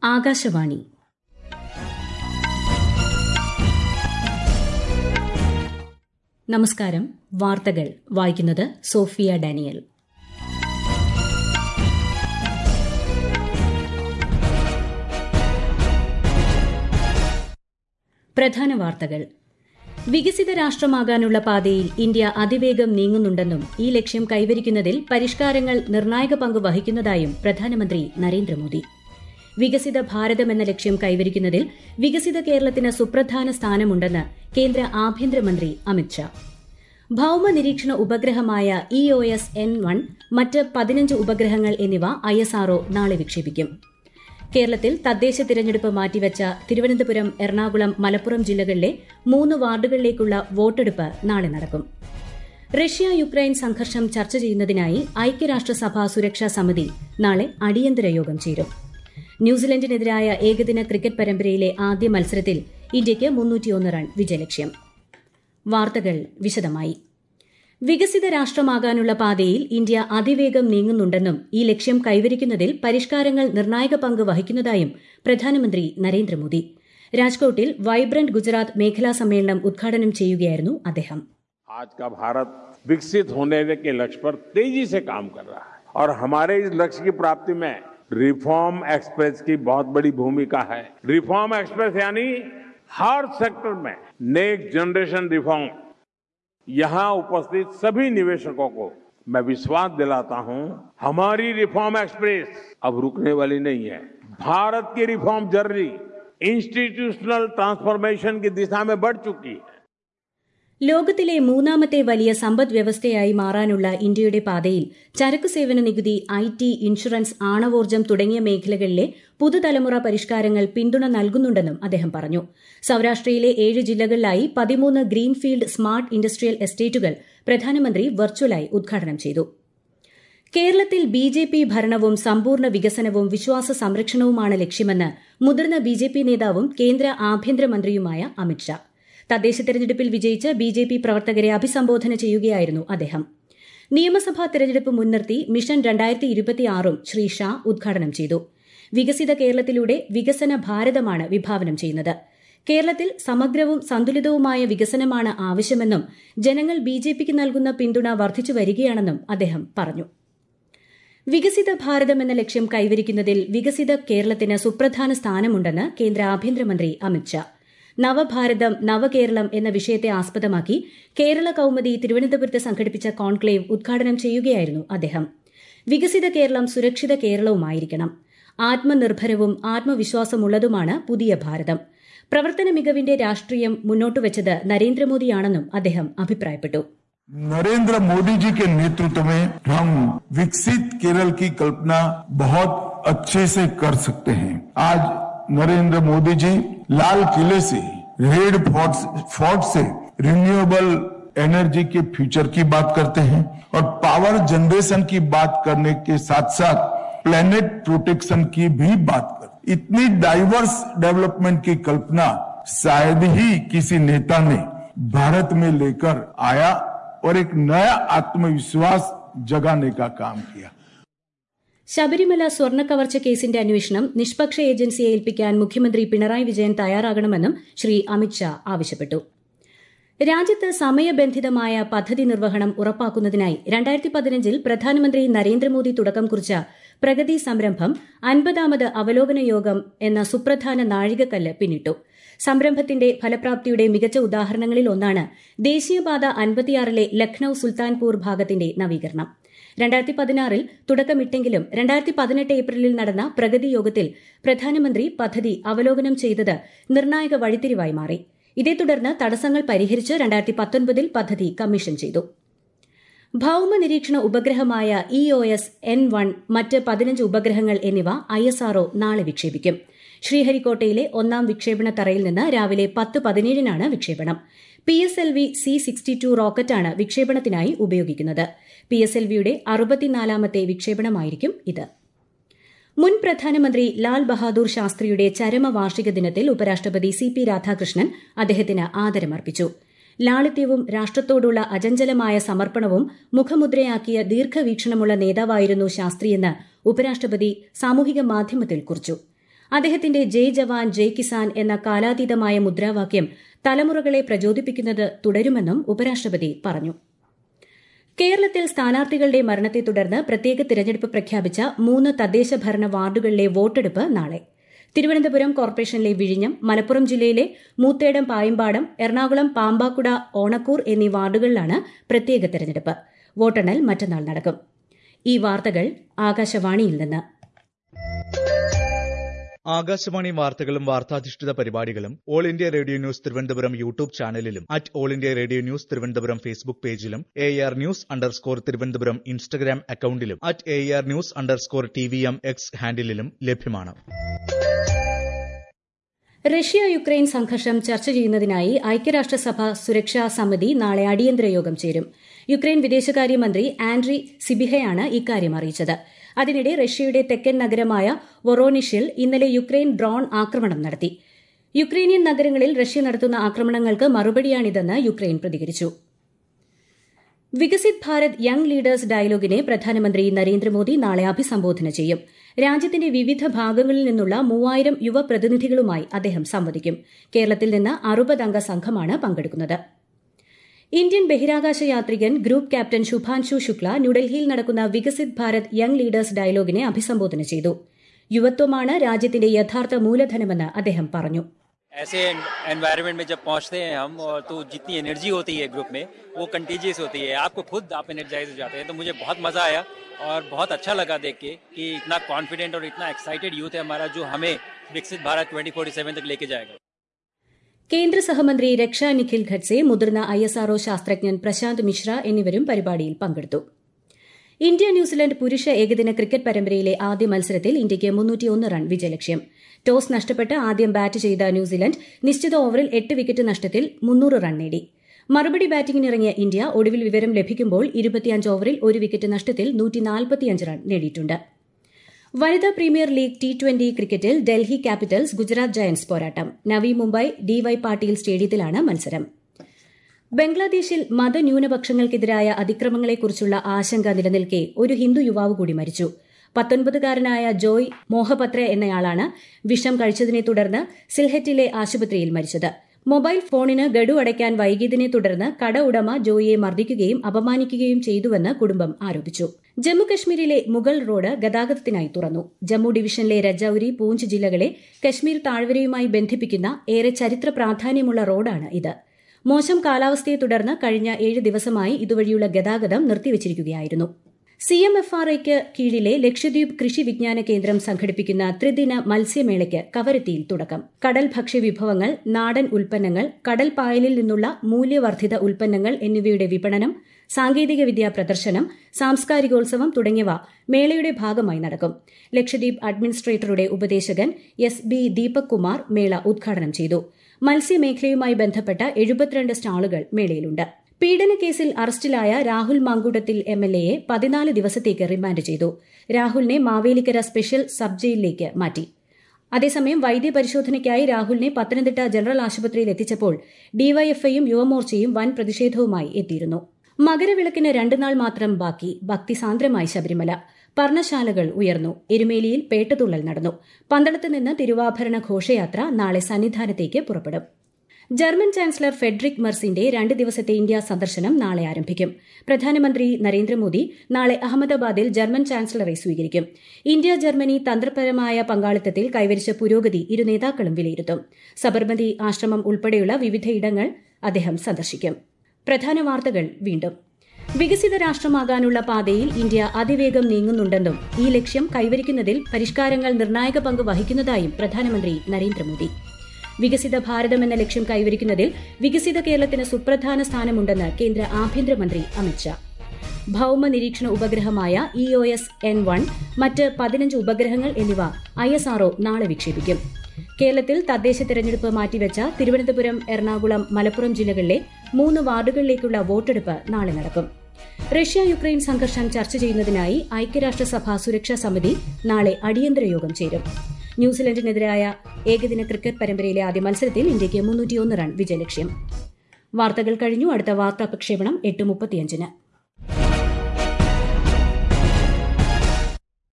ആകാശവാണി നമസ്കാരം വാർത്തകൾ വായിക്കുന്നത് സോഫിയ ഡാനിയൽ പ്രധാന വാർത്തകൾ വികസിത രാഷ്ട്രമാകാനുള്ള പാതയിൽ ഇന്ത്യ അതിവേഗം നീങ്ങുന്നുണ്ടെന്നും ഈ ലക്ഷ്യം കൈവരിക്കുന്നതിൽ പരിഷ്കാരങ്ങൾ നിർണായക പങ്ക് വഹിക്കുന്നതായും പ്രധാനമന്ത്രി നരേന്ദ്രമോദി വികസിത ഭാരതം എന്ന ലക്ഷ്യം കൈവരിക്കുന്നതിൽ വികസിത കേരളത്തിന് സുപ്രധാന സ്ഥാനമുണ്ടെന്ന് കേന്ദ്ര ആഭ്യന്തരമന്ത്രി അമിത്ഷാ ഭൌമ നിരീക്ഷണ ഉപഗ്രഹമായ E O S N one മറ്റ് പതിനഞ്ച് ഉപഗ്രഹങ്ങൾ എന്നിവ ഐ എസ് ആർഒ നാളെ വിക്ഷേപിക്കും കേരളത്തിൽ തദ്ദേശ തിരഞ്ഞെടുപ്പ് മാറ്റിവെച്ച തിരുവനന്തപുരം എറണാകുളം മലപ്പുറം ജില്ലകളിലെ മൂന്ന് വാർഡുകളിലേക്കുള്ള വോട്ടെടുപ്പ് നാളെ നടക്കും റഷ്യ യുക്രൈൻ സംഘർഷം ചർച്ച ചെയ്യുന്നതിനായി ഐക്യരാഷ്ട്രസഭ സുരക്ഷാ സമിതി നാളെ അടിയന്തര യോഗം ചേരും ന്യൂസിലൻഡിനെതിരായ ഏകദിന ക്രിക്കറ്റ് പരമ്പരയിലെ ആദ്യ മത്സരത്തിൽ ഇന്ത്യയ്ക്ക് മുന്നൂറ്റിയൊന്ന് റൺ വിജയലക്ഷ്യം വാർത്തകൾ വിശദമായി വികസിത രാഷ്ട്രമാകാനുള്ള പാതയിൽ ഇന്ത്യ അതിവേഗം നീങ്ങുന്നുണ്ടെന്നും ഈ ലക്ഷ്യം കൈവരിക്കുന്നതിൽ പരിഷ്കാരങ്ങൾ നിർണായക പങ്ക് വഹിക്കുന്നതായും പ്രധാനമന്ത്രി നരേന്ദ്രമോദി രാജ്കോട്ടിൽ വൈബ്രന്റ് ഗുജറാത്ത് മേഖലാ സമ്മേളനം ഉദ്ഘാടനം ചെയ്യുകയായിരുന്നു അദ്ദേഹം आज का भारत विकसित होने के लक्ष्य पर तेजी से काम कर रहा है और हमारे इस लक्ष्य की प्राप्ति में रिफॉर्म एक्सप्रेस की बहुत बड़ी भूमिका है रिफॉर्म एक्सप्रेस यानी हर सेक्टर में नेक्स्ट जनरेशन रिफॉर्म यहां उपस्थित सभी निवेशकों को मैं विश्वास दिलाता हूं हमारी रिफॉर्म एक्सप्रेस अब रुकने वाली नहीं है भारत की रिफॉर्म जर्नी इंस्टीट्यूशनल ट्रांसफॉर्मेशन की दिशा में बढ़ चुकी है ലോകത്തിലെ മൂന്നാമത്തെ വലിയ സമ്പദ് വ്യവസ്ഥയായി മാറാനുള്ള ഇന്ത്യയുടെ പാതയിൽ ചരക്കു സേവന നികുതി ഐ ടി ഇൻഷുറൻസ് ആണവോർജ്ജം തുടങ്ങിയ മേഖലകളിലെ പുതുതലമുറ പരിഷ്കാരങ്ങൾ പിന്തുണ നൽകുന്നുണ്ടെന്നും അദ്ദേഹം പറഞ്ഞു സൌരാഷ്ട്രയിലെ ഏഴ് ജില്ലകളിലായി പതിമൂന്ന് ഗ്രീൻഫീൽഡ് സ്മാർട്ട് ഇൻഡസ്ട്രിയൽ എസ്റ്റേറ്റുകൾ പ്രധാനമന്ത്രി വെർച്വലായി ഉദ്ഘാടനം ചെയ്തു കേരളത്തിൽ ബി ജെ പി ഭരണവും സമ്പൂർണ്ണ വികസനവും വിശ്വാസ സംരക്ഷണവുമാണ് ലക്ഷ്യമെന്ന് മുതിർന്ന ബി ജെ പി നേതാവും കേന്ദ്ര ആഭ്യന്തരമന്ത്രിയുമായ അമിത്ഷാ തദ്ദേശ തെരഞ്ഞെടുപ്പിൽ വിജയിച്ച് ബി ജെ പി പ്രവർത്തകരെ അഭിസംബോധന ചെയ്യുകയായിരുന്നു അദ്ദേഹം നിയമസഭാ തെരഞ്ഞെടുപ്പ് മുൻനിർത്തി മിഷൻ രണ്ടായിരത്തി ഇരുപത്തിയാറും ശ്രീ ഷാ ഉദ്ഘാടനം ചെയ്തു വികസിത കേരളത്തിലൂടെ വികസന ഭാരതമാണ് വിഭാവനം ചെയ്യുന്നത് കേരളത്തിൽ സമഗ്രവും സന്തുലിതവുമായ വികസനമാണ് ആവശ്യമെന്നും ജനങ്ങൾ ബി ജെ പിക്ക് നൽകുന്ന പിന്തുണ വർദ്ധിച്ചു വരികയാണെന്നും അദ്ദേഹം പറഞ്ഞു വികസിത ഭാരതം എന്ന ലക്ഷ്യം കൈവരിക്കുന്നതിൽ വികസിത കേരളത്തിന് സുപ്രധാന സ്ഥാനമുണ്ടെന്ന് കേന്ദ്ര ആഭ്യന്തരമന്ത്രി അമിത്ഷാ നവഭാരതം നവകേരളം എന്ന വിഷയത്തെ ആസ്പദമാക്കി കേരള കൌമുദി തിരുവനന്തപുരത്ത് സംഘടിപ്പിച്ച കോൺക്ലേവ് ഉദ്ഘാടനം ചെയ്യുകയായിരുന്നു അദ്ദേഹം വികസിത കേരളം സുരക്ഷിത കേരളവുമായിരിക്കണം ആത്മനിർഭരവും ആത്മവിശ്വാസമുള്ളതുമാണ് പുതിയ ഭാരതം പ്രവർത്തന മികവിന്റെ രാഷ്ട്രീയം മുന്നോട്ടുവച്ചത് നരേന്ദ്രമോദിയാണെന്നും അദ്ദേഹം അഭിപ്രായപ്പെട്ടു नरेंद्र मोदी जी के नेतृत्व में हम विकसित केरल की कल्पना बहुत अच्छे से कर सकते हैं आज नरेंद्र मोदी जी लाल किले से रेड फोर्ट फोर्ट से रिन्यूएबल एनर्जी के फ्यूचर की बात करते हैं और पावर जनरेशन की बात करने के साथ साथ प्लेनेट प्रोटेक्शन की भी बात कर इतनी डाइवर्स डेवलपमेंट की कल्पना शायद ही किसी नेता ने भारत में लेकर आया और एक नया आत्मविश्वास जगाने का काम किया ശബരിമല സ്വർണ്ണ കവർച്ച കേസിന്റെ അന്വേഷണം നിഷ്പക്ഷ ഏജൻസിയെ ഏൽപ്പിക്കാൻ മുഖ്യമന്ത്രി പിണറായി വിജയൻ തയ്യാറാകണമെന്നും ശ്രീ അമിത്ഷാ ആവശ്യപ്പെട്ടു രാജ്യത്ത് സമയബന്ധിതമായ പദ്ധതി നിർവഹണം ഉറപ്പാക്കുന്നതിനായി രണ്ടായിരത്തി പതിനഞ്ചിൽ പ്രധാനമന്ത്രി നരേന്ദ്രമോദി തുടക്കം കുറിച്ച പ്രഗതി സംരംഭം അൻപതാമത് അവലോകന യോഗം എന്ന സുപ്രധാന നാഴികക്കല്ല് പിന്നിട്ടു സംരംഭത്തിന്റെ ഫലപ്രാപ്തിയുടെ മികച്ച ഉദാഹരണങ്ങളിൽ ഒന്നാണ് ദേശീയപാത അൻപത്തിയാറിലെ ലക്നൌ സുൽത്താൻപൂർ ഭാഗത്തിന്റെ നവീകരണം രണ്ടായിരത്തി പതിനാറിൽ തുടക്കമിട്ടെങ്കിലും രണ്ടായിരത്തി പതിനെട്ട് ഏപ്രിലിൽ നടന്ന പ്രഗതി യോഗത്തിൽ പ്രധാനമന്ത്രി പദ്ധതി അവലോകനം ചെയ്തത് നിർണായക വഴിത്തിരിവായി മാറി ഇതേ തുടർന്ന് തടസ്സങ്ങൾ പരിഹരിച്ച് രണ്ടായിരത്തി പത്തൊൻപതിൽ പദ്ധതി കമ്മീഷൻ ചെയ്തു ഭൌമ നിരീക്ഷണ ഉപഗ്രഹമായ E O S N one മറ്റ് പതിനഞ്ച് ഉപഗ്രഹങ്ങൾ എന്നിവ ഐ എസ് ആർഒ നാളെ വിക്ഷേപിക്കും ശ്രീഹരിക്കോട്ടയിലെ ഒന്നാം വിക്ഷേപണ തറയിൽ നിന്ന് രാവിലെ പത്ത് പതിനേഴിനാണ് വിക്ഷേപണം P S L V C sixty two റോക്കറ്റാണ് വിക്ഷേപണത്തിനായി ഉപയോഗിക്കുന്നത് പി എസ് എൽ വിയുടെ അറുപത്തിനാലാമത്തെ വിക്ഷേപണമായിരിക്കും ഇത് മുൻ പ്രധാനമന്ത്രി ലാൽ ബഹാദൂർ ശാസ്ത്രിയുടെ ചരമവാർഷിക ദിനത്തിൽ ഉപരാഷ്ട്രപതി സി പി രാധാകൃഷ്ണൻ അദ്ദേഹത്തിന് ആദരമർപ്പിച്ചു ലാളിത്യവും രാഷ്ട്രത്തോടുള്ള അചഞ്ചലമായ സമർപ്പണവും മുഖമുദ്രയാക്കിയ ദീർഘവീക്ഷണമുള്ള നേതാവായിരുന്നു ശാസ്ത്രിയെന്ന് ഉപരാഷ്ട്രപതി സാമൂഹിക മാധ്യമത്തിൽ കുറിച്ചു അദ്ദേഹത്തിന്റെ ജയ് ജവാൻ ജയ് കിസാൻ എന്ന കാലാതീതമായ മുദ്രാവാക്യം തലമുറകളെ പ്രചോദിപ്പിക്കുന്നത് തുടരുമെന്നും ഉപരാഷ്ട്രപതി പറഞ്ഞു കേരളത്തിൽ സ്ഥാനാർത്ഥികളുടെ മരണത്തെ തുടർന്ന് പ്രത്യേക തിരഞ്ഞെടുപ്പ് പ്രഖ്യാപിച്ച മൂന്ന് തദ്ദേശ ഭരണ വാർഡുകളിലെ വോട്ടെടുപ്പ് നാളെ തിരുവനന്തപുരം കോർപ്പറേഷനിലെ വിഴിഞ്ഞം മലപ്പുറം ജില്ലയിലെ മൂത്തേടം പായമ്പാടം എറണാകുളം പാമ്പാക്കുട ഓണക്കൂർ എന്നീ വാർഡുകളിലാണ് പ്രത്യേക തെരഞ്ഞെടുപ്പ് വോട്ടെണ്ണൽ മറ്റന്നാൾ നടക്കും ഈ വാർത്തകൾ ആകാശവാണിയിൽ നിന്ന് ആകാശവാണി വാർത്തകളും വാർത്താധിഷ്ഠിത പരിപാടികളും All India Radio news Thiruvananthapuram YouTube ചാനലിലും at All India Radio news Thiruvananthapuram Facebook പേജിലും A R news underscore Thiruvananthapuram Instagram അക്കൌണ്ടിലും at A R news underscore T V M X ഹാൻഡിലും ലഭ്യമാണ് റഷ്യ യുക്രൈൻ സംഘർഷം ചർച്ച ചെയ്യുന്നതിനായി ഐക്യരാഷ്ട്രസഭ സുരക്ഷാ സമിതി നാളെ അടിയന്തര യോഗം ചേരും യുക്രൈൻ വിദേശകാര്യമന്ത്രി ആൻഡ്രി സിബിഹയാണ് ഇക്കാര്യം അറിയിച്ചത് അതിനിടെ റഷ്യയുടെ തെക്കൻ നഗരമായ വൊറോനിഷിൽ ഇന്നലെ യുക്രൈൻ ഡ്രോൺ ആക്രമണം നടത്തി യുക്രൈനിയൻ നഗരങ്ങളിൽ റഷ്യ നടത്തുന്ന ആക്രമണങ്ങൾക്ക് മറുപടിയാണിതെന്ന് യുക്രൈൻ പ്രതികരിച്ചു വികസിത് ഭാരത് യങ് ലീഡേഴ്സ് ഡയലോഗിനെ പ്രധാനമന്ത്രി നരേന്ദ്രമോദി നാളെ അഭിസംബോധന ചെയ്യും രാജ്യത്തിന്റെ വിവിധ ഭാഗങ്ങളിൽ നിന്നുള്ള മൂവായിരം യുവ പ്രതിനിധികളുമായി അദ്ദേഹം സംവദിക്കും കേരളത്തിൽ നിന്ന് അറുപതംഗ സംഘമാണ് പങ്കെടുക്കുന്നത് ഇന്ത്യൻ ബഹിരാകാശ യാത്രികൻ ഗ്രൂപ്പ് ക്യാപ്റ്റൻ ശുഭാൻശു ശുക്ല ന്യൂഡൽഹിയിൽ നടക്കുന്ന വികസിത് ഭാരത് യങ് ലീഡേഴ്സ് ഡയലോഗിനെ അഭിസംബോധന ചെയ്തു യുവത്വമാണ് രാജ്യത്തിന്റെ യഥാർത്ഥ മൂലധനമെന്ന് അദ്ദേഹം പറഞ്ഞു ऐसे एनवायरनमेंट में जब पहुंचते हैं हम और तो जितनी एनर्जी होती है ग्रुप में वो कंटीजियस होती है आपको खुद आप एनर्जाइज हो जाते हैं तो मुझे बहुत मजा आया और बहुत अच्छा लगा देख के कि इतना कॉन्फिडेंट और इतना एक्साइटेड यूथ है हमारा जो हमें विकसित भारत 2047 तक लेके जाएगा കേന്ദ്ര സഹമന്ത്രി രക്ഷാ നിഖിൽ ഖഡ്സെ മുതിർന്ന ഐ എസ് ആർഒ ശാസ്ത്രജ്ഞൻ പ്രശാന്ത് മിശ്ര എന്നിവരും പരിപാടിയിൽ പങ്കെടുത്തു ഇന്ത്യ ന്യൂസിലൻഡ് പുരുഷ ഏകദിന ക്രിക്കറ്റ് പരമ്പരയിലെ ആദ്യ മത്സരത്തിൽ ഇന്ത്യയ്ക്ക് മുന്നൂറ്റിയൊന്ന് റൺ വിജയലക്ഷ്യം ടോസ് നഷ്ടപ്പെട്ട് ആദ്യം ബാറ്റ് ചെയ്ത ന്യൂസിലൻഡ് നിശ്ചിത ഓവറിൽ എട്ട് വിക്കറ്റ് നഷ്ടത്തിൽ മുന്നൂറ് റൺ നേടി മറുപടി ബാറ്റിംഗിനിറങ്ങിയ ഇന്ത്യ ഒടുവിൽ വിവരം ലഭിക്കുമ്പോൾ ഇരുപത്തിയഞ്ച് ഓവറിൽ ഒരു വിക്കറ്റ് നഷ്ടത്തിൽ നൂറ്റിനാൽപ്പത്തിയഞ്ച് റൺ നേടിയിട്ടുണ്ട് വനിതാ പ്രീമിയർ ലീഗ് ടി ട്വന്റി ക്രിക്കറ്റിൽ ഡൽഹി ക്യാപിറ്റൽസ് ഗുജറാത്ത് ജയന്റ്സ് പോരാട്ടം നവി മുംബൈ ഡിവൈ പാട്ടീൽ സ്റ്റേഡിയത്തിലാണ് മത്സരം ബംഗ്ലാദേശിൽ മതന്യൂനപക്ഷങ്ങൾക്കെതിരായ അതിക്രമങ്ങളെക്കുറിച്ചുള്ള ആശങ്ക നിലനിൽക്കെ ഒരു ഹിന്ദു യുവാവ് കൂടി മരിച്ചു പത്തൊൻപതുകാരനായ ജോയ് മോഹപത്ര എന്നയാളാണ് വിഷം കഴിച്ചതിനെ തുടർന്ന് സിൽഹറ്റിലെ ആശുപത്രിയിൽ മരിച്ചത് മൊബൈൽ ഫോണിന് ഗഡു അടയ്ക്കാൻ വൈകിയതിനെ തുടർന്ന് കട ഉടമ ജോയിയെ മർദ്ദിക്കുകയും അപമാനിക്കുകയും ചെയ്തുവെന്ന് കുടുംബം ആരോപിച്ചു ജമ്മുകശ്മീരിലെ മുഗൾ റോഡ് ഗതാഗതത്തിനായി തുറന്നു ജമ്മു ഡിവിഷനിലെ രജൌരി പൂഞ്ച് ജില്ലകളെ കശ്മീർ താഴ്വരയുമായി ബന്ധിപ്പിക്കുന്ന ഏറെ ചരിത്ര പ്രാധാന്യമുള്ള റോഡാണ് ഇത് മോശം കാലാവസ്ഥയെ തുടർന്ന് കഴിഞ്ഞ ഏഴ് ദിവസമായി ഇതുവഴിയുള്ള ഗതാഗതം നിർത്തിവച്ചിരിക്കുകയായിരുന്നു സി എം എഫ് ആർ ഐക്ക് കീഴിലെ ലക്ഷദ്വീപ് കൃഷി വിജ്ഞാന കേന്ദ്രം സംഘടിപ്പിക്കുന്ന ത്രിദിന മത്സ്യമേളയ്ക്ക് കവരത്തിയിൽ തുടക്കം കടൽ ഭക്ഷ്യവിഭവങ്ങൾ നാടൻ ഉൽപ്പന്നങ്ങൾ കടൽ പായലിൽ നിന്നുള്ള മൂല്യവർദ്ധിത ഉൽപ്പന്നങ്ങൾ എന്നിവയുടെ വിപണനം സാങ്കേതികവിദ്യാ പ്രദർശനം സാംസ്കാരികോത്സവം തുടങ്ങിയവ മേളയുടെ ഭാഗമായി നടക്കും ലക്ഷദ്വീപ് അഡ്മിനിസ്ട്രേറ്ററുടെ ഉപദേശകൻ എസ് ബി ദീപക് കുമാർ മേള ഉദ്ഘാടനം ചെയ്തു മത്സ്യമേഖലയുമായി ബന്ധപ്പെട്ട എഴുപത്തിരണ്ട് സ്റ്റാളുകൾ മേളയിലുണ്ട് പീഡനക്കേസിൽ അറസ്റ്റിലായ രാഹുൽ മാങ്കൂട്ടത്തിൽ എം എൽ എയെ പതിനാല് ദിവസത്തേക്ക് റിമാൻഡ് ചെയ്തു രാഹുലിനെ മാവേലിക്കര സ്പെഷ്യൽ സബ് ജയിലിലേക്ക് മാറ്റി അതേസമയം വൈദ്യപരിശോധനയ്ക്കായി രാഹുലിനെ പത്തനംതിട്ട ജനറൽ ആശുപത്രിയിൽ എത്തിച്ചപ്പോൾ ഡിവൈഎഫ്ഐയും യുവമോർച്ചയും വൻ പ്രതിഷേധവുമായി എത്തിയിരുന്നു മകരവിളക്കിന് രണ്ടുനാൾ മാത്രം ബാക്കി ഭക്തിസാന്ദ്രമായി ശബരിമല പർണശാലകൾ ഉയർന്നു എരുമേലിയിൽ പേട്ടതുള്ളൽ നടന്നു പന്തളത്ത് നിന്ന് തിരുവാഭരണ ഘോഷയാത്ര നാളെ സന്നിധാനത്തേക്ക് പുറപ്പെടും ജർമ്മൻ ചാൻസലർ ഫെഡറിക് മെർസിന്റെ രണ്ട് ദിവസത്തെ ഇന്ത്യ സന്ദർശനം നാളെ ആരംഭിക്കും പ്രധാനമന്ത്രി നരേന്ദ്രമോദി നാളെ അഹമ്മദാബാദിൽ ജർമ്മൻ ചാൻസലറെ സ്വീകരിക്കും ഇന്ത്യ ജർമ്മനി തന്ത്രപരമായ പങ്കാളിത്തത്തിൽ കൈവരിച്ച പുരോഗതി ഇരു നേതാക്കളും വിലയിരുത്തും സബർമതി ആശ്രമം ഉൾപ്പെടെയുള്ള വിവിധയിടങ്ങൾ അദ്ദേഹം സന്ദർശിക്കും പ്രധാന വാർത്തകൾ വീണ്ടും വികസിത രാഷ്ട്രമാകാനുള്ള പാതയിൽ ഇന്ത്യ അതിവേഗം നീങ്ങുന്നുണ്ടെന്നും ഈ ലക്ഷ്യം കൈവരിക്കുന്നതിൽ പരിഷ്കാരങ്ങൾ നിർണായക പങ്ക് വഹിക്കുന്നതായും പ്രധാനമന്ത്രി നരേന്ദ്രമോദി വികസിത ഭാരതം എന്ന ലക്ഷ്യം കൈവരിക്കുന്നതിൽ വികസിത കേരളത്തിന് സുപ്രധാന സ്ഥാനമുണ്ടെന്ന് കേന്ദ്ര ആഭ്യന്തരമന്ത്രി അമിത്ഷാ ഭൌമ നിരീക്ഷണ ഉപഗ്രഹമായ E O S N one മറ്റ് പതിനഞ്ച് ഉപഗ്രഹങ്ങൾ എന്നിവ ഐ എസ് ആർഒ നാളെ വിക്ഷേപിക്കും കേരളത്തിൽ തദ്ദേശ തെരഞ്ഞെടുപ്പ് മാറ്റിവെച്ച തിരുവനന്തപുരം എറണാകുളം മലപ്പുറം ജില്ലകളിലെ മൂന്ന് വാർഡുകളിലേക്കുള്ള വോട്ടെടുപ്പ് നാളെ നടക്കും റഷ്യ യുക്രൈൻ സംഘർഷം ചർച്ച ചെയ്യുന്നതിനായി ഐക്യരാഷ്ട്രസഭ സുരക്ഷാ സമിതി നാളെ അടിയന്തര യോഗം ചേരും ന്യൂസിലൻഡിനെതിരായ ഏകദിന ക്രിക്കറ്റ് പരമ്പരയിലെ ആദ്യ മത്സരത്തിൽ ഇന്ത്യയ്ക്ക് മുന്നൂറ്റിയൊന്ന് റൺ വിജയലക്ഷ്യം വാർത്തകൾ കഴിഞ്ഞു അടുത്ത വാർത്താ പ്രക്ഷേപണം എട്ട് മുപ്പത്തിയഞ്ചിന്